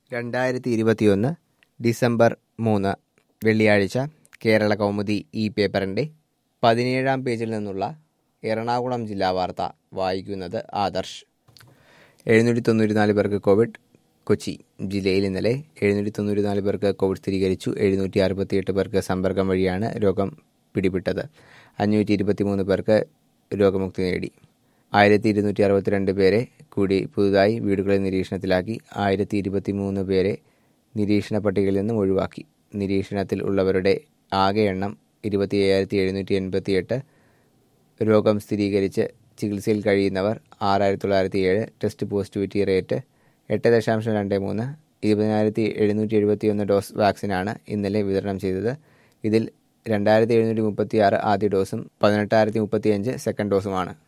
രണ്ടായിരത്തി ഇരുപത്തിയൊന്ന് ഡിസംബർ മൂന്ന് വെള്ളിയാഴ്ച കേരള കൗമുദി ഈ പേപ്പറിൻ്റെ പതിനേഴാം പേജിൽ നിന്നുള്ള എറണാകുളം ജില്ലാ വാർത്ത വായിക്കുന്നത് ആദർശ് എഴുന്നൂറ്റി തൊണ്ണൂറ്റിനാല് പേർക്ക് കോവിഡ് കൊച്ചി ജില്ലയിൽ ഇന്നലെ എഴുന്നൂറ്റി തൊണ്ണൂറ്റിനാല് പേർക്ക് കോവിഡ് സ്ഥിരീകരിച്ചു എഴുന്നൂറ്റി അറുപത്തിയെട്ട് പേർക്ക് സമ്പർക്കം വഴിയാണ് രോഗം പിടിപെട്ടത് അഞ്ഞൂറ്റി ഇരുപത്തിമൂന്ന് പേർക്ക് രോഗമുക്തി നേടി ആയിരത്തി ഇരുന്നൂറ്റി അറുപത്തിരണ്ട് പേരെ കൂടി പുതുതായി വീടുകളിൽ നിരീക്ഷണത്തിലാക്കി ആയിരത്തി ഇരുപത്തിമൂന്ന് പേരെ നിരീക്ഷണ പട്ടികയിൽ നിന്നും ഒഴിവാക്കി നിരീക്ഷണത്തിൽ ഉള്ളവരുടെ ആകെ എണ്ണം ഇരുപത്തി അയ്യായിരത്തി എഴുന്നൂറ്റി എൺപത്തിയെട്ട് രോഗം സ്ഥിരീകരിച്ച് ചികിത്സയിൽ കഴിയുന്നവർ ആറായിരത്തി തൊള്ളായിരത്തി ഏഴ് ടെസ്റ്റ് പോസിറ്റിവിറ്റി റേറ്റ് എട്ട് ദശാംശം രണ്ട് മൂന്ന് ഇരുപതിനായിരത്തി എഴുന്നൂറ്റി എഴുപത്തിയൊന്ന് ഡോസ് വാക്സിനാണ് ഇന്നലെ വിതരണം ചെയ്തത് ഇതിൽ രണ്ടായിരത്തി എഴുന്നൂറ്റി മുപ്പത്തി ആറ് ആദ്യ ഡോസും പതിനെട്ടായിരത്തി മുപ്പത്തിയഞ്ച് സെക്കൻഡ് ഡോസുമാണ്